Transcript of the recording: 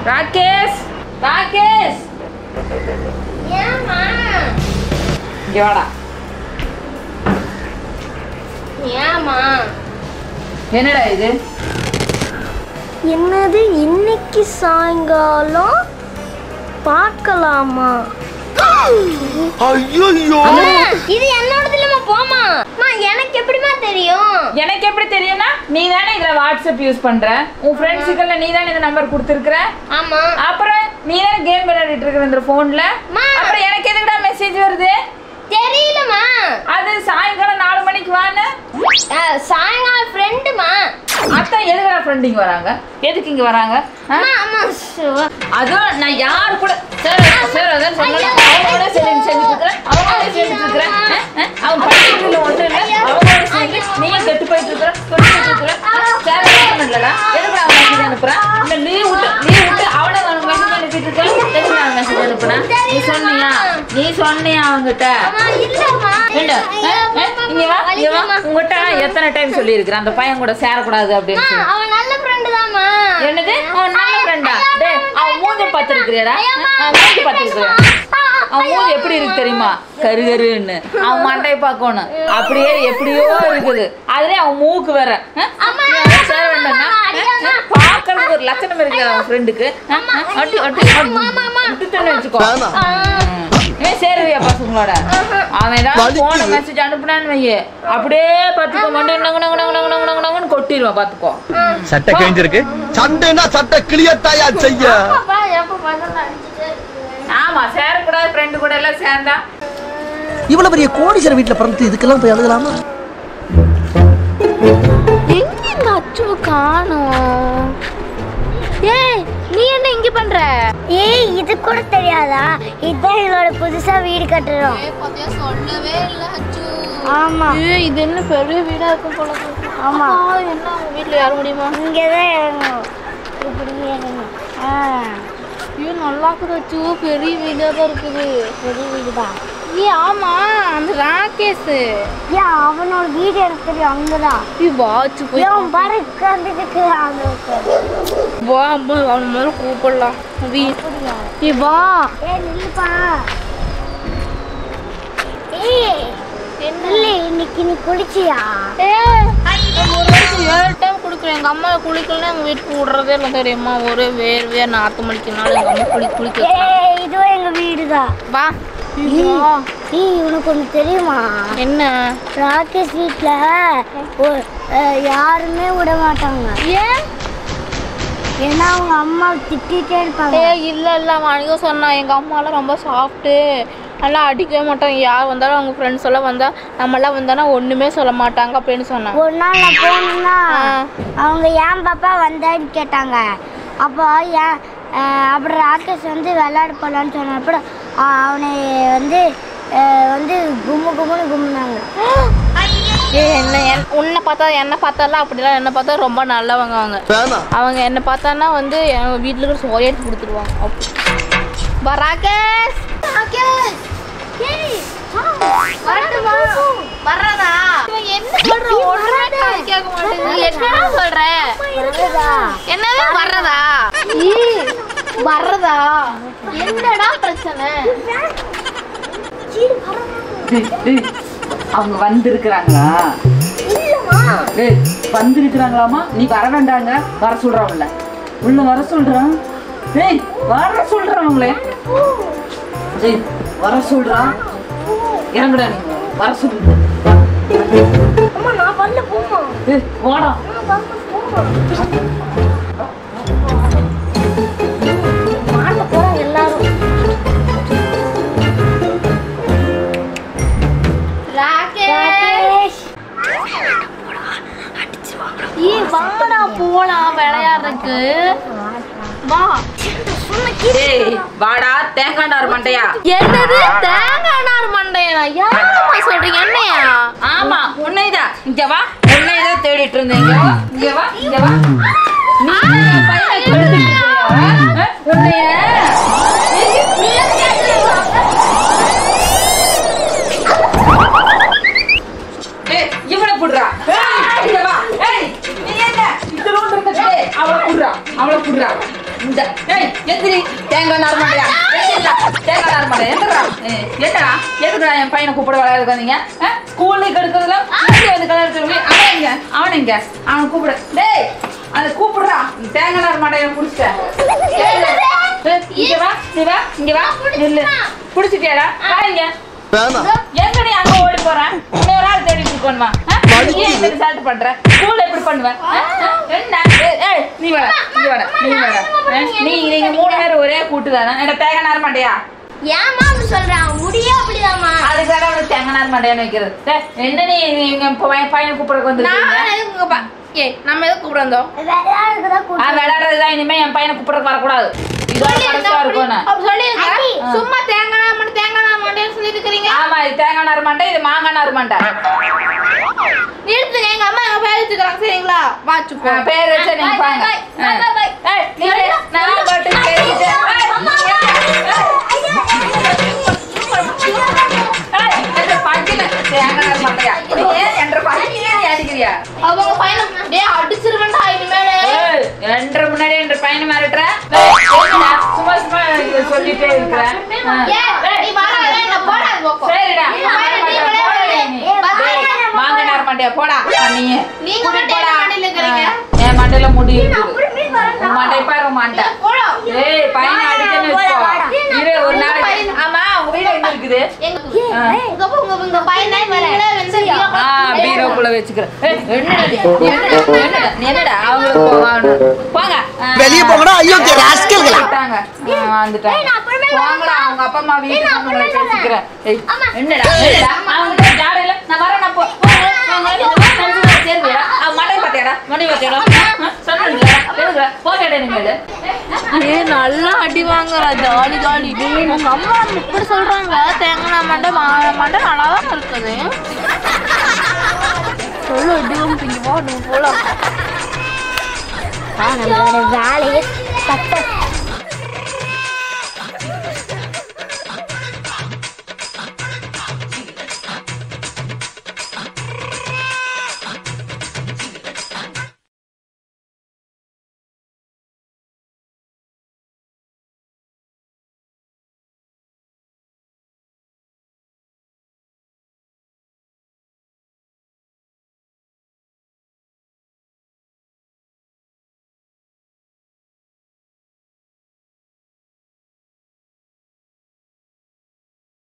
ராகேஷ் ராகேஷ் ஏமா இங்க வாடா ஏமா என்னடா இது என்னது இன்னைக்கு சாயங்காலம் பார்க்கலாமா ஐயோ இது என்னோடது இல்லம்மா போமா அம்மா எனக்கு எப்படிமா தெரியும் எனக்கு எப்படி தெரியும்னா நீ தானே இதுல வாட்ஸ்அப் யூஸ் பண்ற உன் ஃப்ரெண்ட்ஸுக்கெல்லாம் நீ தானே இந்த நம்பர் கொடுத்துருக்குற ஆமா அப்புறம் நீ தானே கேம் விளையாடிட்டு இருக்கிற இந்த போன்ல அம்மா. அப்புறம் எனக்கு எதுக்குடா மெசேஜ் வருது தெரியலமா அது சாயங்காலம் நாலு மணிக்கு வான்னு சாயங்காலம் ஃப்ரெண்டுமா அத்தான் எதுக்குடா ஃப்ரெண்ட் இங்க வராங்க எதுக்கு இங்க வராங்க ஆ? அம்மா அம்மா ஷோ. அதுவும் நான் யாரு கூட சார் சார் அதான் சொன்னேன் அவங்களோட சேர்ந்து செஞ்சுட்டு இருக்கிறேன் அவங்களோட சேர்ந்துட்டு இருக்கிறேன் ஆ, ஆ, அவங்க படிக்கிறதுல ஒன்று இல்லை அவங்களோட சேர்ந்து நீயும் கெட்டு போயிட்டு இருக்கிற கெட்டு போயிட்டு இருக்கிற சார் என்ன பண்ணலடா எதுக்கு அவன் மெசேஜ் அனுப்புறான் இந்த லீவ் விட்டு லீவ் விட்டு அவனை அவனுக்கு மெசேஜ் அனுப்பிட்டு இருக்கேன் எதுக்கு அவன் மெசேஜ் அனுப்புறான் நீ சொன்னியா நீ சொன்னியா அவங்ககிட்ட அம்மா இல்லம்மா ஏண்டா, ஆ, ஆ, இங்க வா இங்க வா உங்ககிட்ட எத்தனை டைம் சொல்லியிருக்கிறேன் அந்த பையன் கூட சேரக்கூடாது அப்படின்னு அம்மா, சொல்லி அவன் நல்ல ஃப்ரெண்டு தாம்மா என்னது அவன் நல்ல ஃப்ரெண்டா டேய் அவன் மூஞ்ச பார்த்துருக்கிறியடா அவன் மூஞ்சி பார்த்துருக்கிறியா அவன் மூஞ்சி எப்படி இருக்கு தெரியுமா கரு கருன்னு அவன் மண்டையை பார்க்கணும் அப்படியே எப்படியோ இருக்குது அதுலயே அவன் மூக்கு வேற அம்மா, சேர வேண்டாம்னா அடியாம்மா. பார்க்கறதுக்கு ஒரு லட்சணம் இருக்குது அவன் ஃப்ரெண்டுக்கு அட்டி அட்டி விட்டுட்டேன்னு வச்சுக்கோ வேணாம். ம். இவன் சேருவியா பசங்களோட அவன் ஏதாவது வலிக்குது. போன மெசேஜ் அனுப்புனான்னு வையே அப்படியே பார்த்துக்கோ மண்டை நங்கு நங்கு நங்கு நங்கு நங்கு நங்கு நங்குன்னு கொட்டிடுவான் பார்த்துக்கோ சட்டை கிழிஞ்சிருக்கு சண்டைனா சட்டை கிளியத்தாயா செய்ய அப்பா எப்ப பார்த்தாலும் அடிச்சுட்டே இருக்கு. ஆமா சேரக்கூடாது ஃப்ரெண்டு கூட எல்லாம் சேர்ந்தா இவ்வளவு பெரிய கோடீஸ்வர வீட்டுல பிறந்து இதுக்கெல்லாம் போய் அழுகலாமா எங்க எங்க அச்சுவை காணோம் ஏய் நீ என்ன இங்க பண்ற ஏய் இது கூட தெரியாதா இதுதான் எங்களோட புதுசா வீடு கட்டுறோம் சொல்லவே இல்ல அச்சு ஆமா ஏய் இது என்ன பெரிய வீடா இருக்கும் போல இருக்கு. ஆமா. அப்பா, என்ன அவங்க வீட்ல யார முடியுமா இங்கதான் இறங்கணும் இப்படி இறங்கணும் ஆ ஐயோ நல்லா இருக்குது அச்சு பெரிய வீடா தான் இருக்குது பெரிய வீடு தான் ஏ ஆமா அந்த ராகேஷ் ஏன் அவனோட வீடு எனக்கு தெரியும் அங்கதான் ஏய் வா அச்சு போய் ஏன் பாரு உட்காந்துட்டு அங்க உட்காரு வா அம்மா அவன் மேல கூப்பிடலாம் வீ ஏய் வா ஏய் நில்லுப்பா ஏய் இல்ல இன்னைக்கு நீ குளிச்சியா ஏய் ஒரு நாளைக்கு ஏழு டைம் குளிக்கிறேன் எங்க அம்மா குளிக்கலன்னா எங்க வீட்டுக்கு விடுறதே இல்லை தெரியுமா ஒரே வேர்வையா நாத்து மணிக்குனால எங்க அம்மா குளி குளிக்க ஏய் இதுவும் எங்க வீடுதான் வா நீ உனக்கு ஒன்று தெரியுமா என்ன ராகேஷ் வீட்ல ஒரு- அஹ், யாருமே விட மாட்டாங்க ஏன் ஏன்னா அவங்க அம்மா திட்டிகிட்டே இருப்பாங்க ஏய் இல்ல இல்ல அவன் அன்னைக்கு சொன்னான் எங்க அம்மாலாம் ரொம்ப சாஃப்ட்டு நல்லா அடிக்கவே மாட்டாங்க யார் வந்தாலும் அவங்க ஃப்ரெண்ட்ஸ் எல்லாம் வந்தா நம்மளாம் வந்தானா ஒண்ணுமே சொல்ல மாட்டாங்க அப்படின்னு சொன்னான் ஒரு நாள் நான் போனேன்னா ஆ. அவங்க ஏன் பாப்பா வந்தான்னு கேட்டாங்க அப்போ ஏன் அஹ், அப்புறம் ராகேஷ் வந்து விளையாட போகலான்னு சொன்ன அப்புறம் அஹ், அவனை வந்து அஹ், வந்து கும்மு கும்முன்னு கும்முனாங்க ஏ என்ன என்- உன்னை பார்த்தா என்ன பார்த்தாலாம் அப்படிலாம் என்ன பார்த்தா ரொம்ப நல்லவங்க அவங்க வேணாம் அவங்க என்ன பார்த்தான்னா வந்து எங்க வீட்டில் இருக்கிற சோறை எடுத்து கொடுத்துருவாங்க அப்படி வா ராகேஷ் ராகேஷ் வர்றதா இவன் என்ன சொல்ற ஒண்ணுமே காது கேட்க மாட்டேங்குது என்னடா சொல்ற என்னது வர்றதா வர்றதா என்னடா பிரச்சனை டேய், டேய், அவங்க வந்திருக்கிறாங்களா டேய் வந்திருக்கிறாங்களாமா நீ வர வேண்டாங்க வர சொல்றாங்கல்ல உள்ள வர சொல்றான் டேய் வர சொல்றாங்களே டேய் வர சொல்றான் இறங்குடா நீ வர சொல்லுங்க அம்மா நான் வரல போமா டேய் வாடா மாட்ட போறோம் எல்லாரும் ராகேஷ் ஏ வாடா போலாம் விளையாடுறதுக்கு வா டேய் வாடா தேங்காய் நார் மண்டையா என்னது தேங்காய் நார் மண்டையனா யாரம்மா சொல்றீங்க என்னையா ஆமா உன்னைதான் இங்க வா உன்னைதான் தேடிட்டு இருந்தேன் இங்க வா இங்க வா இங்க வா நீ என் பையனை கெடுத்துட்டு இருக்கியா? ஆ? உன்னைய ஏய், இவனை புடுறா ஏய், இங்க வா ஏய் நீ என்ன இத்தனோண்டு இருக்க டேய் அவளை புடுறா அவளை புடுறா இந்த ஏய் தேங்காய் நார் மாட்டேன் எந்திரா என்னடா எதுக்குடா என் பையனை கூப்பிட விளையாடுக்கு வந்தீங்க ஸ்கூல்ல கெடுக்கிறதுல இங்கே வந்து கல்யாணம் சொல்லி அவன் எங்க அவன் எங்க அவன் கூப்பிடு டேய் அதை கூப்பிடுறா தேங்காய் நார் மாட்டேன் குடிச்சிட்டேன் இங்க வா நீ வா இங்க வா நில்லு குடிச்சிட்டியாடா வா இங்க வேணாம் எங்க நீ அங்க ஓடி போற இன்னொரு ஆள் தேடிட்டு இருக்கணுமா ஏன் இப்படி சால்ட் பண்ற ஸ்கூல்ல எப்படி பண்ணுவ ஆ? ஆ? என்ன ஏய், ஏய் நீ வர நீ வர நீ வர ஆ? நீ நீங்க மூணு பேரும் ஒரே கூட்டு தானே என்ன தேங்காய் நார் மாட்டியா ஏமா அப்படி சொல்றான் முடியே அப்படிதாம்மா அதுக்கு வேற அவனுக்கு தேங்காய் நார் மாட்டியான்னு வைக்கிறது டேய், என்ன நீ இவங்க இப்ப பையன் பையனை கூப்பிடறதுக்கு வந்துருக்கீங்க நான் எதுக்கு உங்க பா- ஏய் நம்ம எதுக்கு கூப்பிட வந்தோம் விளையாடுறதுக்கு தான் ஆ கூட்டு விளையாடுறதுதான் இனிமே என் பையனை கூப்பிடறதுக்கு வரக்கூடாது இதோட கடைசியா இருக்கும்னு அப்ப சொல்லிருங்க அண்ணி. சும்மா தேங்காய் நார் மட்டும் தேங்காய் நார் மட்டும் சொல்லி இருக்கிறீங்க ஆமா இது தேங்காய் நார் மாட்டை இது மாங்காய் நார் மாட்டை நிறுத்துங்க எங்க அம்மா எங்க பேர் வச்சுக்கிறாங்க சரிங்களா வாச்சு ஆ, பேர் வச்சு நீங்க Bye, பாருங்க bye, bye, bye, bye. ஏய், நீ இரு. நான் பாட்டுக்கு பேசிட்டு ஏய், என்ற பையனை தேங்காய் நார் மாட்டையா நீ ஏன் என்ற பையனை ஏன் அடிக்கிறியா அவங்க பையனை டேய் அடிச்சிருவேன்டா இனிமேல் ஏய், என்ற முன்னாடி என்ற பையனை மிரட்டுற ஏய், என்னடா, சும்மா சும்மா இதை சொல்லிட்டே இருக்கிற ஆ. ஏய் நீ வர என்ன போடா அந்த பக்கம் சரிடா நீ நான் வர, வர நீ மாட்டேன். வர, போடா நீ. நீ. டேய், மாங்காய் நார் மாட்டியா போடா நீ நீங்க மட்டும் என்ன மண்டையில இருக்கிறீங்க? என் மண்டையில முடி இருக்குது உன் மண்டை பாரு உன் மண்டை போடா ஏய் பையனை அடிக்கன்னு போடா, வச்சுக்கோ வாடா. இரு ஒரு உங்க நாளைக்கு பையன். ஆமா உங்க வீடு எங்க இருக்குது எங்க ஆ. உங்க அப்பா உங்க உங்க பையன் தான் நீங்களே வந்து ஆ பீரோக்குள்ள வச்சுக்கிறேன் ஏய், என்னடா நீ? நீ என்னடா நீ என்னடா நீ என்னடா அவங்களுக்கு போவாங்க போங்க ஆ, வெளிய போங்கடா, ஐயோ, ராஸ்கல்களா. வந்துட்டாங்க ஆ, வந்துட்டாங்க நான் அப்புறமே போங்கடா அவங்க அப்பா அம்மா வீட்டுக்கு நான் வந்து உங்களை அப்புறமே பேசிக்கிறேன் ஏய், என்னடா என்னடா அவங்க ஜாட இல்ல நான் வரேன் நான் போ போங்க, போங்க, நீங்க வா, ஃப்ரெண்ட்ஸ் கூட சேருங்கடா அவன் மண்டை பாத்தியாடா மண்டை பாத்தியாடா சொன்னீங்களா எதுக்குடா போகடா நீங்க ஏ நல்லா அடி வாங்குறா ஜாலி ஜாலி உங்க அம்மா இப்படி சொல்றாங்க தேங்காய் மண்டை மாங்காய் மண்டை நல்லா தான் இருக்குது சொல்லு அடி வாங்கிங்க வா நீ போலாம் நம்மளோட வேலையை சட்ட